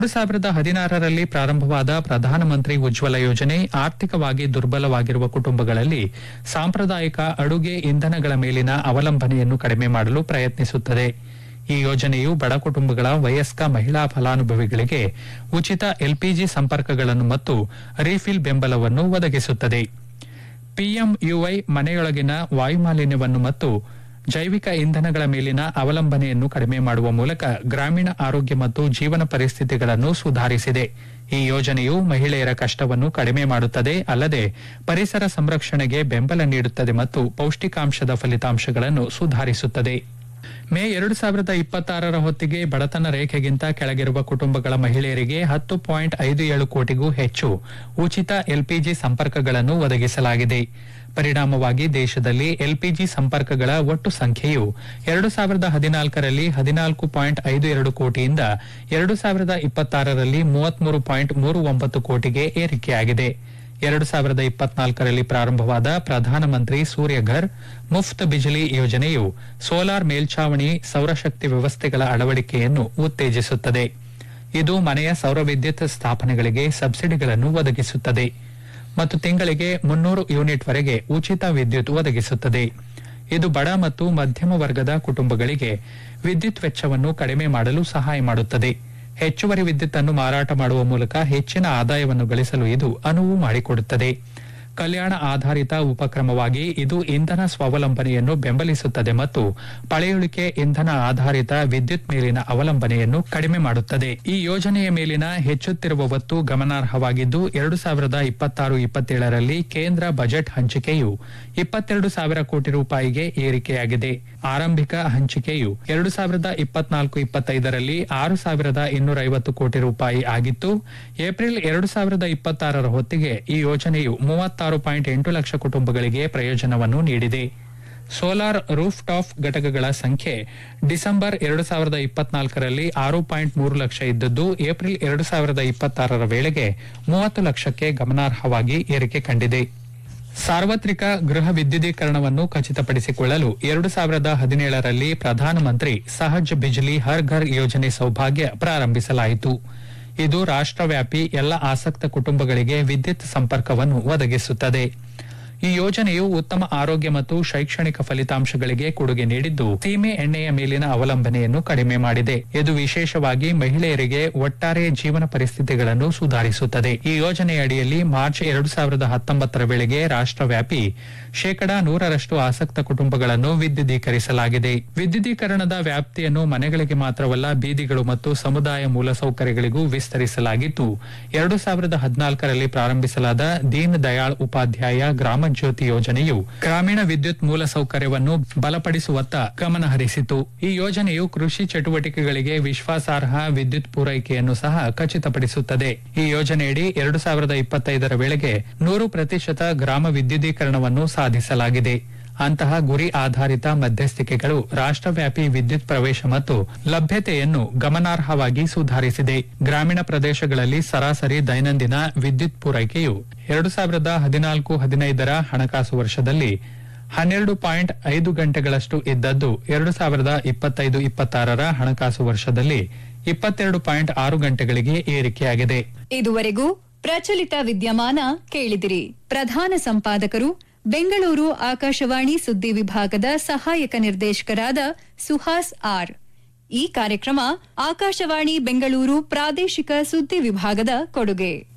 ಎರಡು ಸಾವಿರದ ಹದಿನಾರರಲ್ಲಿ ಪ್ರಾರಂಭವಾದ ಪ್ರಧಾನಮಂತ್ರಿ ಉಜ್ವಲ ಯೋಜನೆ ಆರ್ಥಿಕವಾಗಿ ದುರ್ಬಲವಾಗಿರುವ ಕುಟುಂಬಗಳಲ್ಲಿ ಸಾಂಪ್ರದಾಯಿಕ ಅಡುಗೆ ಇಂಧನಗಳ ಮೇಲಿನ ಅವಲಂಬನೆಯನ್ನು ಕಡಿಮೆ ಮಾಡಲು ಪ್ರಯತ್ನಿಸುತ್ತದೆ ಈ ಯೋಜನೆಯು ಬಡ ಕುಟುಂಬಗಳ ವಯಸ್ಕ ಮಹಿಳಾ ಫಲಾನುಭವಿಗಳಿಗೆ ಉಚಿತ ಎಲ್ಪಿಜಿ ಸಂಪರ್ಕಗಳನ್ನು ಮತ್ತು ರೀಫಿಲ್ ಬೆಂಬಲವನ್ನು ಒದಗಿಸುತ್ತದೆ ಪಿಎಂಯುವೈ ಮನೆಯೊಳಗಿನ ವಾಯುಮಾಲಿನ್ಯವನ್ನು ಮತ್ತು ಜೈವಿಕ ಇಂಧನಗಳ ಮೇಲಿನ ಅವಲಂಬನೆಯನ್ನು ಕಡಿಮೆ ಮಾಡುವ ಮೂಲಕ ಗ್ರಾಮೀಣ ಆರೋಗ್ಯ ಮತ್ತು ಜೀವನ ಪರಿಸ್ಥಿತಿಗಳನ್ನು ಸುಧಾರಿಸಿದೆ ಈ ಯೋಜನೆಯು ಮಹಿಳೆಯರ ಕಷ್ಟವನ್ನು ಕಡಿಮೆ ಮಾಡುತ್ತದೆ ಅಲ್ಲದೆ ಪರಿಸರ ಸಂರಕ್ಷಣೆಗೆ ಬೆಂಬಲ ನೀಡುತ್ತದೆ ಮತ್ತು ಪೌಷ್ಟಿಕಾಂಶದ ಫಲಿತಾಂಶಗಳನ್ನು ಸುಧಾರಿಸುತ್ತದೆ ಮೇ ಎರಡು ಸಾವಿರದ ಇಪ್ಪತ್ತಾರರ ಹೊತ್ತಿಗೆ ಬಡತನ ರೇಖೆಗಿಂತ ಕೆಳಗಿರುವ ಕುಟುಂಬಗಳ ಮಹಿಳೆಯರಿಗೆ ಹತ್ತು ಪಾಯಿಂಟ್ ಐದು ಏಳು ಕೋಟಿಗೂ ಹೆಚ್ಚು ಉಚಿತ ಎಲ್ಪಿಜಿ ಸಂಪರ್ಕಗಳನ್ನು ಒದಗಿಸಲಾಗಿದೆ ಪರಿಣಾಮವಾಗಿ ದೇಶದಲ್ಲಿ ಎಲ್ಪಿಜಿ ಸಂಪರ್ಕಗಳ ಒಟ್ಟು ಸಂಖ್ಯೆಯು ಎರಡು ಸಾವಿರದ ಹದಿನಾಲ್ಕರಲ್ಲಿ ಹದಿನಾಲ್ಕು ಪಾಯಿಂಟ್ ಐದು ಎರಡು ಕೋಟಿಯಿಂದ ಎರಡು ಸಾವಿರದ ಇಪ್ಪತ್ತಾರರಲ್ಲಿ ಮೂವತ್ಮೂರು ಪಾಯಿಂಟ್ ಮೂರು ಒಂಬತ್ತು ಕೋಟಿಗೆ ಏರಿಕೆಯಾಗಿದೆ ಎರಡು ಸಾವಿರದ ಇಪ್ಪತ್ನಾಲ್ಕರಲ್ಲಿ ಪ್ರಾರಂಭವಾದ ಪ್ರಧಾನಮಂತ್ರಿ ಸೂರ್ಯಘರ್ ಮುಫ್ತ್ ಬಿಜಿಲಿ ಯೋಜನೆಯು ಸೋಲಾರ್ ಮೇಲ್ಛಾವಣಿ ಸೌರಶಕ್ತಿ ವ್ಯವಸ್ಥೆಗಳ ಅಳವಡಿಕೆಯನ್ನು ಉತ್ತೇಜಿಸುತ್ತದೆ ಇದು ಮನೆಯ ಸೌರ ವಿದ್ಯುತ್ ಸ್ಥಾಪನೆಗಳಿಗೆ ಸಬ್ಸಿಡಿಗಳನ್ನು ಒದಗಿಸುತ್ತದೆ ಮತ್ತು ತಿಂಗಳಿಗೆ ಮುನ್ನೂರು ಯೂನಿಟ್ ವರೆಗೆ ಉಚಿತ ವಿದ್ಯುತ್ ಒದಗಿಸುತ್ತದೆ ಇದು ಬಡ ಮತ್ತು ಮಧ್ಯಮ ವರ್ಗದ ಕುಟುಂಬಗಳಿಗೆ ವಿದ್ಯುತ್ ವೆಚ್ಚವನ್ನು ಕಡಿಮೆ ಮಾಡಲು ಸಹಾಯ ಮಾಡುತ್ತದೆ ಹೆಚ್ಚುವರಿ ವಿದ್ಯುತ್ ಅನ್ನು ಮಾರಾಟ ಮಾಡುವ ಮೂಲಕ ಹೆಚ್ಚಿನ ಆದಾಯವನ್ನು ಗಳಿಸಲು ಇದು ಅನುವು ಮಾಡಿಕೊಡುತ್ತದೆ ಕಲ್ಯಾಣ ಆಧಾರಿತ ಉಪಕ್ರಮವಾಗಿ ಇದು ಇಂಧನ ಸ್ವಾವಲಂಬನೆಯನ್ನು ಬೆಂಬಲಿಸುತ್ತದೆ ಮತ್ತು ಪಳೆಯುಳಿಕೆ ಇಂಧನ ಆಧಾರಿತ ವಿದ್ಯುತ್ ಮೇಲಿನ ಅವಲಂಬನೆಯನ್ನು ಕಡಿಮೆ ಮಾಡುತ್ತದೆ ಈ ಯೋಜನೆಯ ಮೇಲಿನ ಹೆಚ್ಚುತ್ತಿರುವ ಒತ್ತು ಗಮನಾರ್ಹವಾಗಿದ್ದು ಎರಡು ಸಾವಿರದ ಇಪ್ಪತ್ತಾರು ಇಪ್ಪತ್ತೇಳರಲ್ಲಿ ಕೇಂದ್ರ ಬಜೆಟ್ ಹಂಚಿಕೆಯು ಇಪ್ಪತ್ತೆರಡು ಸಾವಿರ ಕೋಟಿ ರೂಪಾಯಿಗೆ ಏರಿಕೆಯಾಗಿದೆ ಆರಂಭಿಕ ಹಂಚಿಕೆಯು ಎರಡು ಸಾವಿರದ ಇಪ್ಪತ್ನಾಲ್ಕು ಇಪ್ಪತ್ತೈದರಲ್ಲಿ ಆರು ಸಾವಿರದ ಇನ್ನೂರ ಐವತ್ತು ಕೋಟಿ ರೂಪಾಯಿ ಆಗಿತ್ತು ಏಪ್ರಿಲ್ ಎರಡು ಸಾವಿರದ ಇಪ್ಪತ್ತಾರರ ಹೊತ್ತಿಗೆ ಈ ಯೋಜನೆಯು ಮೂವತ್ತಾರು ಪಾಯಿಂಟ್ ಎಂಟು ಲಕ್ಷ ಕುಟುಂಬಗಳಿಗೆ ಪ್ರಯೋಜನವನ್ನು ನೀಡಿದೆ ಸೋಲಾರ್ ರೂಫ್ ಟಾಪ್ ಘಟಕಗಳ ಸಂಖ್ಯೆ ಡಿಸೆಂಬರ್ ಎರಡು ಸಾವಿರದ ಇಪ್ಪತ್ನಾಲ್ಕರಲ್ಲಿ ಆರು ಪಾಯಿಂಟ್ ಮೂರು ಲಕ್ಷ ಇದ್ದದ್ದು ಏಪ್ರಿಲ್ ಎರಡು ಸಾವಿರದ ಇಪ್ಪತ್ತಾರರ ವೇಳೆಗೆ ಮೂವತ್ತು ಲಕ್ಷಕ್ಕೆ ಗಮನಾರ್ಹವಾಗಿ ಏರಿಕೆ ಕಂಡಿದೆ ಸಾರ್ವತ್ರಿಕ ಗೃಹ ವಿದ್ಯುದೀಕರಣವನ್ನು ಖಚಿತಪಡಿಸಿಕೊಳ್ಳಲು ಎರಡು ಸಾವಿರದ ಹದಿನೇಳರಲ್ಲಿ ಪ್ರಧಾನಮಂತ್ರಿ ಸಹಜ್ ಬಿಜ್ಲಿ ಹರ್ ಘರ್ ಯೋಜನೆ ಸೌಭಾಗ್ಯ ಪ್ರಾರಂಭಿಸಲಾಯಿತು ಇದು ರಾಷ್ಟ್ರವ್ಯಾಪಿ ಎಲ್ಲ ಆಸಕ್ತ ಕುಟುಂಬಗಳಿಗೆ ವಿದ್ಯುತ್ ಸಂಪರ್ಕವನ್ನು ಒದಗಿಸುತ್ತದೆ ಈ ಯೋಜನೆಯು ಉತ್ತಮ ಆರೋಗ್ಯ ಮತ್ತು ಶೈಕ್ಷಣಿಕ ಫಲಿತಾಂಶಗಳಿಗೆ ಕೊಡುಗೆ ನೀಡಿದ್ದು ಸೀಮೆ ಎಣ್ಣೆಯ ಮೇಲಿನ ಅವಲಂಬನೆಯನ್ನು ಕಡಿಮೆ ಮಾಡಿದೆ ಇದು ವಿಶೇಷವಾಗಿ ಮಹಿಳೆಯರಿಗೆ ಒಟ್ಟಾರೆ ಜೀವನ ಪರಿಸ್ಥಿತಿಗಳನ್ನು ಸುಧಾರಿಸುತ್ತದೆ ಈ ಯೋಜನೆಯ ಅಡಿಯಲ್ಲಿ ಮಾರ್ಚ್ ಎರಡು ಸಾವಿರದ ಹತ್ತೊಂಬತ್ತರ ವೇಳೆಗೆ ರಾಷ್ಟ್ರವ್ಯಾಪಿ ಶೇಕಡಾ ನೂರರಷ್ಟು ಆಸಕ್ತ ಕುಟುಂಬಗಳನ್ನು ವಿದ್ಯುದೀಕರಿಸಲಾಗಿದೆ ವಿದ್ಯುದೀಕರಣದ ವ್ಯಾಪ್ತಿಯನ್ನು ಮನೆಗಳಿಗೆ ಮಾತ್ರವಲ್ಲ ಬೀದಿಗಳು ಮತ್ತು ಸಮುದಾಯ ಮೂಲಸೌಕರ್ಯಗಳಿಗೂ ವಿಸ್ತರಿಸಲಾಗಿದ್ದು ಎರಡು ಸಾವಿರದ ಹದಿನಾಲ್ಕರಲ್ಲಿ ಪ್ರಾರಂಭಿಸಲಾದ ದೀನ್ ದಯಾಳ್ ಉಪಾಧ್ಯಾಯ ಗ್ರಾಮ ಜ್ಯೋತಿ ಯೋಜನೆಯು ಗ್ರಾಮೀಣ ವಿದ್ಯುತ್ ಮೂಲಸೌಕರ್ಯವನ್ನು ಬಲಪಡಿಸುವತ್ತ ಗಮನ ಹರಿಸಿತು ಈ ಯೋಜನೆಯು ಕೃಷಿ ಚಟುವಟಿಕೆಗಳಿಗೆ ವಿಶ್ವಾಸಾರ್ಹ ವಿದ್ಯುತ್ ಪೂರೈಕೆಯನ್ನು ಸಹ ಖಚಿತಪಡಿಸುತ್ತದೆ ಈ ಯೋಜನೆಯಡಿ ಎರಡು ಸಾವಿರದ ಇಪ್ಪತ್ತೈದರ ವೇಳೆಗೆ ನೂರು ಪ್ರತಿಶತ ಗ್ರಾಮ ವಿದ್ಯುದೀಕರಣವನ್ನು ಸಾಧಿಸಲಾಗಿದೆ ಅಂತಹ ಗುರಿ ಆಧಾರಿತ ಮಧ್ಯಸ್ಥಿಕೆಗಳು ರಾಷ್ಟ್ರವ್ಯಾಪಿ ವಿದ್ಯುತ್ ಪ್ರವೇಶ ಮತ್ತು ಲಭ್ಯತೆಯನ್ನು ಗಮನಾರ್ಹವಾಗಿ ಸುಧಾರಿಸಿದೆ ಗ್ರಾಮೀಣ ಪ್ರದೇಶಗಳಲ್ಲಿ ಸರಾಸರಿ ದೈನಂದಿನ ವಿದ್ಯುತ್ ಪೂರೈಕೆಯು ಎರಡು ಸಾವಿರದ ಹದಿನಾಲ್ಕು ಹದಿನೈದರ ಹಣಕಾಸು ವರ್ಷದಲ್ಲಿ ಹನ್ನೆರಡು ಪಾಯಿಂಟ್ ಐದು ಗಂಟೆಗಳಷ್ಟು ಇದ್ದದ್ದು ಎರಡು ಸಾವಿರದ ಇಪ್ಪತ್ತೈದು ಇಪ್ಪತ್ತಾರರ ಹಣಕಾಸು ವರ್ಷದಲ್ಲಿ ಇಪ್ಪತ್ತೆರಡು ಪಾಯಿಂಟ್ ಆರು ಗಂಟೆಗಳಿಗೆ ಏರಿಕೆಯಾಗಿದೆ ಇದುವರೆಗೂ ಪ್ರಚಲಿತ ವಿದ್ಯಮಾನ ಕೇಳಿದಿರಿ ಪ್ರಧಾನ ಸಂಪಾದಕರು ಬೆಂಗಳೂರು ಆಕಾಶವಾಣಿ ಸುದ್ದಿ ವಿಭಾಗದ ಸಹಾಯಕ ನಿರ್ದೇಶಕರಾದ ಸುಹಾಸ್ ಆರ್ ಈ ಕಾರ್ಯಕ್ರಮ ಆಕಾಶವಾಣಿ ಬೆಂಗಳೂರು ಪ್ರಾದೇಶಿಕ ಸುದ್ದಿ ವಿಭಾಗದ ಕೊಡುಗೆ